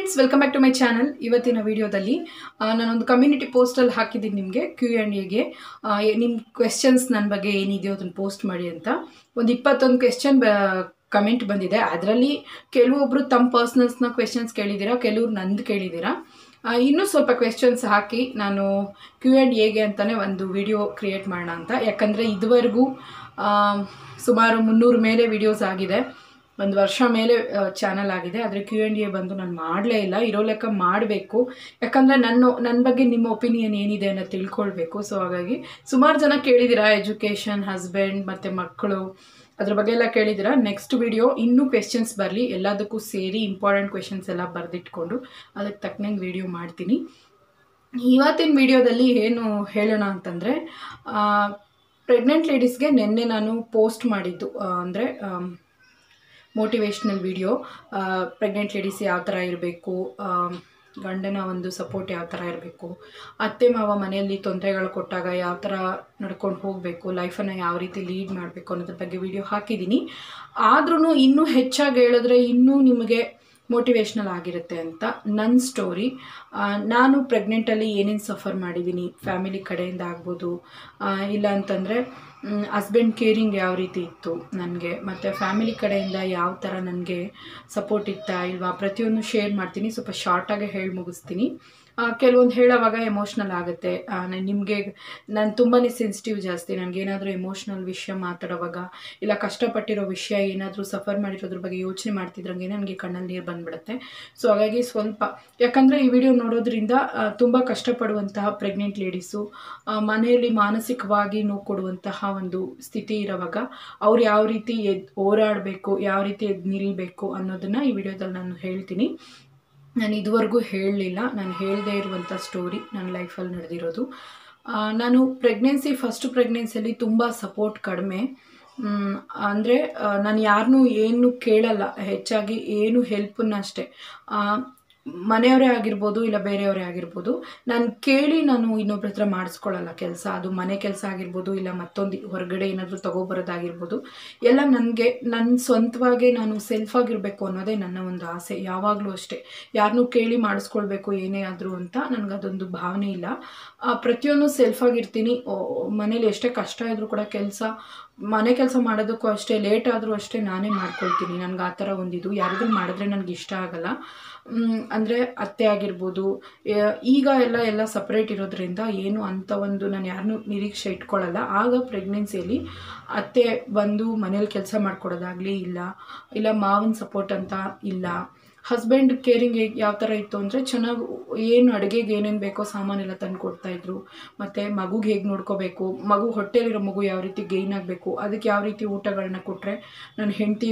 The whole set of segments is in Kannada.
friends welcome back to my channel ಇವತ್ತಿನ ವಿಡಿಯೋದಲ್ಲಿ ಆ, ನಾನೊಂದು ಕಮ್ಯುನಿಟಿ ಪೋಸ್ಟಲ್ಲಿ ಹಾಕಿದ್ದೀನಿ ನಿಮಗೆ ಕ್ಯೂ ಆ್ಯಂಡ್ ಎಗೆ ನಿಮ್ಮ ಕ್ವೆಶನ್ಸ್ ನನ್ನ ಬಗ್ಗೆ ಏನಿದೆಯೋ ಅದನ್ನು ಪೋಸ್ಟ್ ಮಾಡಿ ಅಂತ ಒಂದು ಇಪ್ಪತ್ತೊಂದು ಕ್ವೆಶನ್ ಕಮೆಂಟ್ ಬಂದಿದೆ ಅದರಲ್ಲಿ ಕೆಲವೊಬ್ಬರು ತಮ್ಮ ಪರ್ಸ್ನಲ್ಸ್ನ ಕ್ವೆಶನ್ಸ್ ಕೇಳಿದ್ದೀರಾ ಕೆಲವ್ರು ನಂದು ಕೇಳಿದ್ದೀರಾ ಆ, ಇನ್ನೂ ಸ್ವಲ್ಪ ಕ್ವೆಶನ್ಸ್ ಹಾಕಿ ನಾನು ಕ್ಯೂ ಆ್ಯಂಡ್ ಎಗೆ ಅಂತಲೇ ಒಂದು ವಿಡಿಯೋ ಕ್ರಿಯೇಟ್ ಮಾಡೋಣ ಅಂತ ಯಾಕಂದರೆ ಇದುವರೆಗೂ ಆ, ಸುಮಾರು ಮುನ್ನೂರು ಮೇಲೆ ವಿಡಿಯೋಸ್ ಆಗಿದೆ ಒಂದು ವರ್ಷ ಮೇಲೆ ಚಾನಲ್ ಆಗಿದೆ ಆದರೆ ಕ್ಯೂ ಆ್ಯಂಡ್ ಎ ಬಂದು ನಾನು ಮಾಡಲೇ ಇಲ್ಲ ಇರೋ ಲೆಕ್ಕ ಮಾಡಬೇಕು ಯಾಕಂದರೆ ನನ್ನ ನನ್ನ ಬಗ್ಗೆ ನಿಮ್ಮ ಒಪಿನಿಯನ್ ಏನಿದೆ ಅನ್ನೋ ತಿಳ್ಕೊಳ್ಬೇಕು ಸೊ ಹಾಗಾಗಿ ಸುಮಾರು ಜನ ಕೇಳಿದ್ದೀರಾ ಎಜುಕೇಷನ್ ಹಸ್ಬೆಂಡ್ ಮತ್ತು ಮಕ್ಕಳು ಅದ್ರ ಬಗ್ಗೆ ಎಲ್ಲ ಕೇಳಿದ್ದೀರಾ ನೆಕ್ಸ್ಟ್ ವಿಡಿಯೋ ಇನ್ನೂ ಕ್ವೆಶನ್ಸ್ ಬರಲಿ ಎಲ್ಲದಕ್ಕೂ ಸೇರಿ ಇಂಪಾರ್ಟೆಂಟ್ ಕ್ವೆಶನ್ಸ್ ಎಲ್ಲ ಬರೆದಿಟ್ಕೊಂಡು ಅದಕ್ಕೆ ತಕ್ಕನಂಗೆ ವಿಡಿಯೋ ಮಾಡ್ತೀನಿ ಇವತ್ತಿನ ವಿಡಿಯೋದಲ್ಲಿ ಏನು ಹೇಳೋಣ ಅಂತಂದರೆ ಪ್ರೆಗ್ನೆಂಟ್ ಲೇಡೀಸ್ಗೆ ನಿನ್ನೆ ನಾನು ಪೋಸ್ಟ್ ಮಾಡಿದ್ದು ಅಂದರೆ ಮೋಟಿವೇಶ್ನಲ್ ವಿಡಿಯೋ ಪ್ರೆಗ್ನೆಂಟ್ ಲೇಡೀಸ್ ಯಾವ ಥರ ಇರಬೇಕು ಗಂಡನ ಒಂದು ಸಪೋರ್ಟ್ ಯಾವ ಥರ ಇರಬೇಕು ಅತ್ತೆ ಮಾವ ಮನೆಯಲ್ಲಿ ತೊಂದರೆಗಳು ಕೊಟ್ಟಾಗ ಯಾವ ಥರ ನಡ್ಕೊಂಡು ಹೋಗಬೇಕು ಲೈಫನ್ನು ಯಾವ ರೀತಿ ಲೀಡ್ ಮಾಡಬೇಕು ಅನ್ನೋದ್ರ ಬಗ್ಗೆ ವಿಡಿಯೋ ಹಾಕಿದ್ದೀನಿ ಆದ್ರೂ ಇನ್ನೂ ಹೆಚ್ಚಾಗಿ ಹೇಳಿದ್ರೆ ಇನ್ನೂ ನಿಮಗೆ ಮೋಟಿವೇಶ್ನಲ್ ಆಗಿರುತ್ತೆ ಅಂತ ನನ್ನ ಸ್ಟೋರಿ ನಾನು ಪ್ರೆಗ್ನೆಂಟಲ್ಲಿ ಏನೇನು ಸಫರ್ ಮಾಡಿದ್ದೀನಿ ಫ್ಯಾಮಿಲಿ ಕಡೆಯಿಂದ ಆಗ್ಬೋದು ಆ, ಇಲ್ಲ ಅಂತಂದರೆ ಹಸ್ಬೆಂಡ್ ಕೇರಿಂಗ್ ಯಾವ ರೀತಿ ಇತ್ತು ನನಗೆ ಮತ್ತು ಫ್ಯಾಮಿಲಿ ಕಡೆಯಿಂದ ಯಾವ ಥರ ನನಗೆ ಸಪೋರ್ಟ್ ಇತ್ತಾ ಇಲ್ವಾ ಪ್ರತಿಯೊಂದು ಶೇರ್ ಮಾಡ್ತೀನಿ ಸ್ವಲ್ಪ ಶಾರ್ಟಾಗೆ ಹೇಳಿ ಮುಗಿಸ್ತೀನಿ ಕೆಲವೊಂದು ಹೇಳೋವಾಗ ಎಮೋಷ್ನಲ್ ಆಗುತ್ತೆ ನಿಮಗೆ ನಾನು ತುಂಬಾ ಸೆನ್ಸಿಟಿವ್ ಜಾಸ್ತಿ ನನಗೇನಾದರೂ ಎಮೋಷ್ನಲ್ ವಿಷಯ ಮಾತಾಡೋವಾಗ ಇಲ್ಲ ಕಷ್ಟಪಟ್ಟಿರೋ ವಿಷಯ ಏನಾದರೂ ಸಫರ್ ಮಾಡಿರೋದ್ರ ಬಗ್ಗೆ ಯೋಚನೆ ಮಾಡ್ತಿದ್ರಂಗೆ ನನಗೆ ಕಣ್ಣಲ್ಲಿ ನೀರು ಬಂದ್ಬಿಡುತ್ತೆ ಸೊ ಹಾಗಾಗಿ ಸ್ವಲ್ಪ ಯಾಕಂದರೆ ಈ ವಿಡಿಯೋ ನೋಡೋದ್ರಿಂದ ತುಂಬ ಕಷ್ಟಪಡುವಂತಹ ಪ್ರೆಗ್ನೆಂಟ್ ಲೇಡೀಸು ಮನೆಯಲ್ಲಿ ಮಾನಸಿಕವಾಗಿ ನೋವು ಕೊಡುವಂತಹ ಒಂದು ಸ್ಥಿತಿ ಇರೋವಾಗ ಅವ್ರು ಯಾವ ರೀತಿ ಎದ್ ಹೋರಾಡಬೇಕು ಯಾವ ರೀತಿ ಎದ್ದು ನಿಲ್ಲಬೇಕು ಅನ್ನೋದನ್ನು ಈ ವಿಡಿಯೋದಲ್ಲಿ ನಾನು ಹೇಳ್ತೀನಿ ನಾನು ಇದುವರೆಗೂ ಹೇಳಲಿಲ್ಲ ನಾನು ಹೇಳದೇ ಇರುವಂಥ ಸ್ಟೋರಿ ನನ್ನ ಲೈಫಲ್ಲಿ ನಡೆದಿರೋದು ಆ, ನಾನು ಪ್ರೆಗ್ನೆನ್ಸಿ ಫಸ್ಟ್ ಪ್ರೆಗ್ನೆನ್ಸಿಯಲ್ಲಿ ತುಂಬ ಸಪೋರ್ಟ್ ಕಡಿಮೆ ಅಂದರೆ ನಾನು ಯಾರನ್ನೂ ಏನು ಕೇಳಲ್ಲ ಹೆಚ್ಚಾಗಿ ಏನು ಹೆಲ್ಪನ್ನ ಅಷ್ಟೇ ಆ, ಮನೆಯವರೇ ಆಗಿರ್ಬೋದು ಇಲ್ಲ ಬೇರೆಯವರೇ ಆಗಿರ್ಬೋದು ನಾನು ಕೇಳಿ ನಾನು ಇನ್ನೊಬ್ರ ಹತ್ರ ಮಾಡಿಸ್ಕೊಳ್ಳಲ್ಲ ಕೆಲಸ ಅದು ಮನೆ ಕೆಲಸ ಆಗಿರ್ಬೋದು ಇಲ್ಲ ಮತ್ತೊಂದು ಹೊರಗಡೆ ಏನಾದರೂ ತಗೊಬರೋದಾಗಿರ್ಬೋದು ಎಲ್ಲ ನನಗೆ ನನ್ನ ಸ್ವಂತವಾಗೇ ನಾನು ಸೆಲ್ಫ್ ಆಗಿರಬೇಕು ಅನ್ನೋದೇ ನನ್ನ ಒಂದು ಆಸೆ ಯಾವಾಗಲೂ ಅಷ್ಟೇ ಯಾರನ್ನೂ ಕೇಳಿ ಮಾಡಿಸ್ಕೊಳ್ಬೇಕು ಏನೇ ಆದರೂ ಅಂತ ನನಗೆ ಅದೊಂದು ಭಾವನೆ ಇಲ್ಲ ಆ, ಪ್ರತಿಯೊಂದು ಸೆಲ್ಫ್ ಆಗಿರ್ತೀನಿ ಮನೇಲಿ ಎಷ್ಟೇ ಕಷ್ಟ ಇದ್ರೂ ಕೂಡ ಕೆಲಸ ಮನೆ ಕೆಲಸ ಮಾಡೋದಕ್ಕೂ ಅಷ್ಟೇ ಲೇಟ್ ಆದರೂ ಅಷ್ಟೇ ನಾನೇ ಮಾಡ್ಕೊಳ್ತೀನಿ ನನಗೆ ಆ ಥರ ಒಂದಿದು ಯಾರಾದರೂ ಮಾಡಿದ್ರೆ ನನಗೆ ಇಷ್ಟ ಆಗಲ್ಲ ಅಂದರೆ ಅತ್ತೆ ಆಗಿರ್ಬೋದು ಯ- ಈಗ ಎಲ್ಲ ಎಲ್ಲ ಸಪ್ರೇಟ್ ಇರೋದ್ರಿಂದ ಏನು ಅಂಥ ಒಂದು ನಾನು ಯಾರನ್ನೂ ನಿರೀಕ್ಷೆ ಇಟ್ಕೊಳ್ಳಲ್ಲ ಆಗ ಪ್ರೆಗ್ನೆನ್ಸಿಯಲ್ಲಿ ಅತ್ತೆ ಬಂದು ಮನೇಲಿ ಕೆಲಸ ಮಾಡ್ಕೊಡೋದಾಗಲಿ ಇಲ್ಲ ಇಲ್ಲ ಮಾವನ ಸಪೋರ್ಟ್ ಅಂತ ಇಲ್ಲ ಹಸ್ಬೆಂಡ್ ಕೇರಿಂಗ್ ಯಾವ ಥರ ಇತ್ತು ಅಂದರೆ ಚೆನ್ನಾಗಿ ಏನು ಅಡುಗೆಗೆ ಏನೇನು ಬೇಕೋ ಸಾಮಾನೆಲ್ಲ ತಂದು ಕೊಡ್ತಾಯಿದ್ರು ಮತ್ತು ಮಗುಗೆ ಹೇಗೆ ನೋಡ್ಕೋಬೇಕು ಮಗು ಹೊಟ್ಟೆಲಿರೋ ಮಗು ಯಾವ ರೀತಿ ಗೈನ್ ಆಗಬೇಕು ಅದಕ್ಕೆ ಯಾವ ರೀತಿ ಊಟಗಳನ್ನ ಕೊಟ್ಟರೆ ನನ್ನ ಹೆಂಡತಿ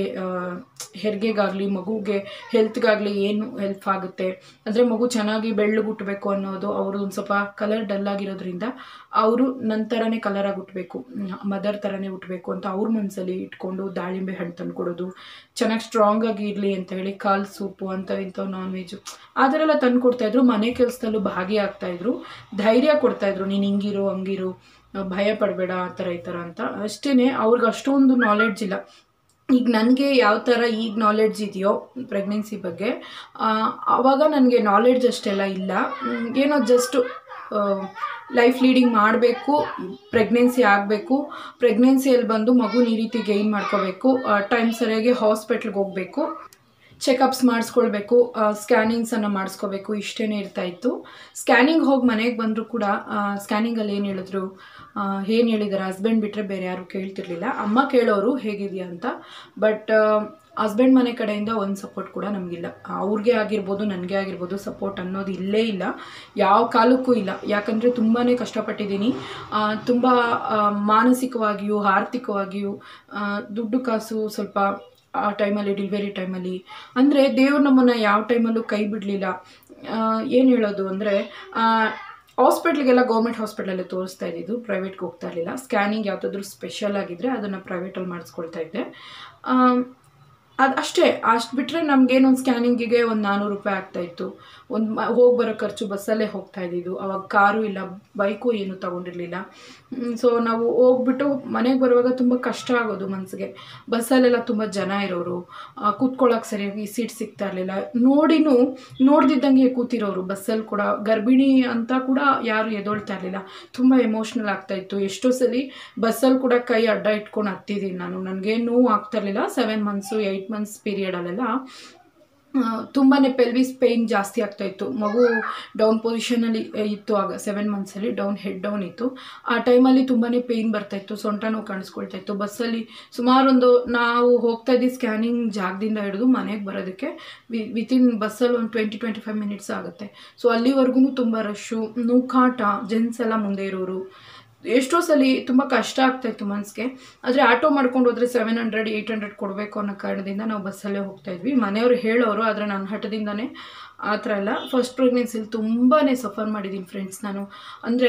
ಹೆರಿಗೆಗಾಗಲಿ ಮಗುಗೆ ಹೆಲ್ತ್ಗಾಗಲಿ ಏನು ಹೆಲ್ಪ್ ಆಗುತ್ತೆ ಅಂದರೆ ಮಗು ಚೆನ್ನಾಗಿ ಬೆಳ್ಳಗೆ ಹುಟ್ಟಬೇಕು ಅನ್ನೋದು ಅವರು ಒಂದು ಸ್ವಲ್ಪ ಕಲರ್ ಡಲ್ ಆಗಿರೋದ್ರಿಂದ ಅವರು ನನ್ನ ಥರನೇ ಕಲರಾಗಿ ಹುಟ್ಟಬೇಕು ಮದರ್ ಥರನೇ ಹುಟ್ಟಬೇಕು ಅಂತ ಅವ್ರ ಮನಸ್ಸಲ್ಲಿ ಇಟ್ಕೊಂಡು ದಾಳಿಂಬೆ ಹಣ್ಣು ತಂದು ಕೊಡೋದು ಚೆನ್ನಾಗಿ ಸ್ಟ್ರಾಂಗ್ ಆಗಿ ಇರಲಿ ಅಂತ ಹೇಳಿ ಕಾಲ್ ಸೂಪು ಅಂಥವು ಇಂಥವು ನಾನ್ ವೆಜ್ಜು ಆ ಥರ ಎಲ್ಲ ತಂದು ಕೊಡ್ತಾಯಿದ್ರು ಮನೆ ಕೆಲಸದಲ್ಲೂ ಭಾಗಿಯಾಗ್ತಾಯಿದ್ರು ಧೈರ್ಯ ಕೊಡ್ತಾಯಿದ್ರು ನೀನು ಹಿಂಗಿರು ಹಂಗಿರು ಭಯ ಪಡಬೇಡ ಆ ಥರ ಈ ಥರ ಅಂತ ಅಷ್ಟೇ ಅವ್ರಿಗೆ ಅಷ್ಟೊಂದು ನಾಲೆಡ್ಜ್ ಇಲ್ಲ ಈಗ ನನಗೆ ಯಾವ ಥರ ಈಗ ನಾಲೆಡ್ಜ್ ಇದೆಯೋ ಪ್ರೆಗ್ನೆನ್ಸಿ ಬಗ್ಗೆ ಆ, ಆವಾಗ ನನಗೆ ನಾಲೆಡ್ಜ್ ಅಷ್ಟೆಲ್ಲ ಇಲ್ಲ ಮ್, ಏನೋ ಜಸ್ಟು ಲೈಫ್ ಲೀಡಿಂಗ್ ಮಾಡಬೇಕು ಪ್ರೆಗ್ನೆನ್ಸಿ ಆಗಬೇಕು ಪ್ರೆಗ್ನೆನ್ಸಿಯಲ್ಲಿ ಬಂದು ಮಗುನ ಈ ರೀತಿ ಗೈನ್ ಮಾಡ್ಕೋಬೇಕು ಟೈಮ್ ಸರಿಯಾಗಿ ಹಾಸ್ಪಿಟ್ಲ್ಗೆ ಹೋಗಬೇಕು ಚೆಕಪ್ಸ್ ಮಾಡಿಸ್ಕೊಳ್ಬೇಕು ಸ್ಕ್ಯಾನಿಂಗ್ಸನ್ನು ಮಾಡಿಸ್ಕೋಬೇಕು ಇಷ್ಟೇ ಇರ್ತಾ ಇತ್ತು ಸ್ಕ್ಯಾನಿಂಗ್ ಹೋಗಿ ಮನೆಗೆ ಬಂದರೂ ಕೂಡ ಸ್ಕ್ಯಾನಿಂಗಲ್ಲಿ ಏನು ಹೇಳಿದ್ರು ಏನು ಹೇಳಿದ್ದಾರೆ ಹಸ್ಬೆಂಡ್ ಬಿಟ್ಟರೆ ಬೇರೆ ಯಾರು ಕೇಳ್ತಿರ್ಲಿಲ್ಲ ಅಮ್ಮ ಕೇಳೋರು ಹೇಗಿದೆಯಾ ಅಂತ ಬಟ್ ಹಸ್ಬೆಂಡ್ ಮನೆ ಕಡೆಯಿಂದ ಒಂದು ಸಪೋರ್ಟ್ ಕೂಡ ನಮಗಿಲ್ಲ ಅವ್ರಿಗೆ ಆಗಿರ್ಬೋದು ನನಗೆ ಆಗಿರ್ಬೋದು ಸಪೋರ್ಟ್ ಅನ್ನೋದು ಇಲ್ಲೇ ಇಲ್ಲ ಯಾವ ಕಾಲಕ್ಕೂ ಇಲ್ಲ ಯಾಕಂದರೆ ತುಂಬಾ ಕಷ್ಟಪಟ್ಟಿದ್ದೀನಿ ತುಂಬ ಮಾನಸಿಕವಾಗಿಯೂ ಆರ್ಥಿಕವಾಗಿಯೂ ಆ, ದುಡ್ಡು ಕಾಸು ಸ್ವಲ್ಪ ಆ ಟೈಮಲ್ಲಿ ಡಿಲಿವರಿ ಟೈಮಲ್ಲಿ ಅಂದರೆ ದೇವ್ರು ನಮ್ಮನ್ನು ಯಾವ ಟೈಮಲ್ಲೂ ಕೈ ಬಿಡಲಿಲ್ಲ ಏನು ಹೇಳೋದು ಅಂದರೆ ಹಾಸ್ಪಿಟ್ಲಿಗೆಲ್ಲ ಗೌರ್ಮೆಂಟ್ ಹಾಸ್ಪಿಟ್ಲಲ್ಲೇ ತೋರಿಸ್ತಾ ಇದ್ದಿದ್ದು ಪ್ರೈವೇಟ್ಗೆ ಹೋಗ್ತಾ ಇರಲಿಲ್ಲ ಸ್ಕ್ಯಾನಿಂಗ್ ಯಾವುದಾದ್ರೂ ಸ್ಪೆಷಲ್ ಆಗಿದ್ದರೆ ಅದನ್ನು ಪ್ರೈವೇಟಲ್ಲಿ ಮಾಡಿಸ್ಕೊಳ್ತಾ ಇದ್ದೆ ಅದು ಅಷ್ಟೇ ಅಷ್ಟು ಬಿಟ್ಟರೆ ನಮಗೇನೊಂದು ಸ್ಕ್ಯಾನಿಂಗಿಗೆ ಒಂದು ನಾನ್ನೂರು ರೂಪಾಯಿ ಆಗ್ತಾಯಿತ್ತು ಒಂದು ಹೋಗಿ ಬರೋ ಖರ್ಚು ಬಸ್ಸಲ್ಲೇ ಹೋಗ್ತಾ ಇದ್ದಿದ್ದು ಅವಾಗ ಕಾರು ಇಲ್ಲ ಬೈಕು ಏನು ತೊಗೊಂಡಿರಲಿಲ್ಲ ಸೊ ನಾವು ಹೋಗ್ಬಿಟ್ಟು ಮನೆಗೆ ಬರುವಾಗ ತುಂಬ ಕಷ್ಟ ಆಗೋದು ಮನಸ್ಸಿಗೆ ಬಸ್ಸಲ್ಲೆಲ್ಲ ತುಂಬ ಜನ ಇರೋರು ಕೂತ್ಕೊಳ್ಳೋಕೆ ಸರಿಯಾಗಿ ಸೀಟ್ ಸಿಗ್ತಾ ಇರಲಿಲ್ಲ ನೋಡಿನೂ ನೋಡ್ದಿದ್ದಂಗೆ ಕೂತಿರೋರು ಬಸ್ಸಲ್ಲಿ ಕೂಡ ಗರ್ಭಿಣಿ ಅಂತ ಕೂಡ ಯಾರು ಎದೊಳ್ತಾ ಇರಲಿಲ್ಲ ತುಂಬ ಎಮೋಷ್ನಲ್ ಆಗ್ತಾಯಿತ್ತು ಎಷ್ಟೋ ಸಲ ಬಸ್ಸಲ್ಲಿ ಕೂಡ ಕೈ ಅಡ್ಡ ಇಟ್ಕೊಂಡು ಹತ್ತಿದ್ದೀನಿ ನಾನು ನನಗೆ ನೋವು ಆಗ್ತಾ ಇರಲಿಲ್ಲ ಸೆವೆನ್ ಮಂತ್ಸು ಏಯ್ಟ್ ಮಂತ್ಸ್ ಪೀರಿಯಡಲ್ಲೆಲ್ಲ ತುಂಬಾ ಪೆಲ್ವಿಸ್ ಪೇಯ್ನ್ ಜಾಸ್ತಿ ಆಗ್ತಾಯಿತ್ತು ಮಗು ಡೌನ್ ಪೊಸಿಷನಲ್ಲಿ ಇತ್ತು ಆಗ ಸೆವೆನ್ ಮಂತ್ಸಲ್ಲಿ ಡೌನ್ ಹೆಡ್ ಡೌನ್ ಇತ್ತು ಆ ಟೈಮಲ್ಲಿ ತುಂಬಾ ಪೇಯ್ನ್ ಬರ್ತಾಯಿತ್ತು ಸೊಂಟ ನೋವು ಕಾಣಿಸ್ಕೊಳ್ತಾ ಇತ್ತು ಬಸ್ಸಲ್ಲಿ ಸುಮಾರೊಂದು ನಾವು ಹೋಗ್ತಾ ಇದ್ದ ಸ್ಕ್ಯಾನಿಂಗ್ ಜಾಗದಿಂದ ಹಿಡಿದು ಮನೆಗೆ ಬರೋದಕ್ಕೆ ವಿ ವಿತಿನ್ ಬಸ್ಸಲ್ಲಿ ಒಂದು ಟ್ವೆಂಟಿ ಟ್ವೆಂಟಿ ಫೈವ್ ಮಿನಿಟ್ಸ್ ಆಗುತ್ತೆ ಸೊ ಅಲ್ಲಿವರೆಗೂ ತುಂಬ ರಶ್ಶು ನೂಕಾಟ ಜೆಂಟ್ಸ್ ಎಲ್ಲ ಮುಂದೆ ಇರೋರು ಎಷ್ಟೋ ಸಲ ತುಂಬ ಕಷ್ಟ ಆಗ್ತಾಯಿತ್ತು ಮನಸ್ಸಿಗೆ ಆದರೆ ಆಟೋ ಮಾಡ್ಕೊಂಡು ಹೋದರೆ ಸೆವೆನ್ ಹಂಡ್ರೆಡ್ ಏಯ್ಟ್ ಹಂಡ್ರೆಡ್ ಕೊಡಬೇಕು ಅನ್ನೋ ಕಾರಣದಿಂದ ನಾವು ಬಸ್ಸಲ್ಲೇ ಹೋಗ್ತಾ ಇದ್ವಿ ಮನೆಯವರು ಹೇಳೋರು ಆದರೆ ನನ್ನ ಹಠದಿಂದನೇ ಆ ಥರ ಎಲ್ಲ ಫಸ್ಟ್ ಪ್ರೆಗ್ನೆನ್ಸಿಲಿ ತುಂಬಾ ಸಫರ್ ಮಾಡಿದ್ದೀನಿ ಫ್ರೆಂಡ್ಸ್ ನಾನು ಅಂದರೆ